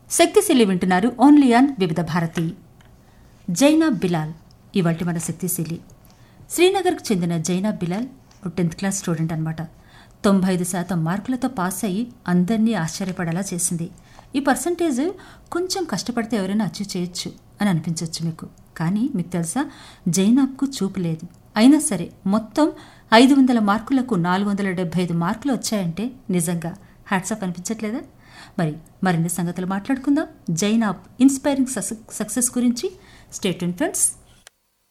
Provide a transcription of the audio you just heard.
శక్తిశీలి వింటున్నారు only on వివిధ భారతి జైనాబ్ బిలాల్ ఇవాటి మన శక్తిశీలి శ్రీనగర్కు చెందిన జైనాబ్ బిలాల్ ఓ టెన్త్ క్లాస్ స్టూడెంట్ అనమాట తొంభై ఐదు శాతం మార్కులతో పాస్ అయ్యి అందరినీ ఆశ్చర్యపడేలా చేసింది ఈ పర్సంటేజ్ కొంచెం కష్టపడితే ఎవరైనా అచీవ్ చేయొచ్చు అని అనిపించవచ్చు మీకు కానీ మీకు తెలుసా జైనాబ్కు చూపు లేదు అయినా సరే మొత్తం ఐదు వందల మార్కులకు నాలుగు వందల డెబ్బై ఐదు మార్కులు వచ్చాయంటే నిజంగా హ్యాట్సాప్ అనిపించట్లేదా మరి మరిన్ని సంగతులు మాట్లాడుకుందాం జైనాబ్ ఇన్స్పైరింగ్ సక్సెస్ గురించి స్టేట్ ఫ్రెండ్స్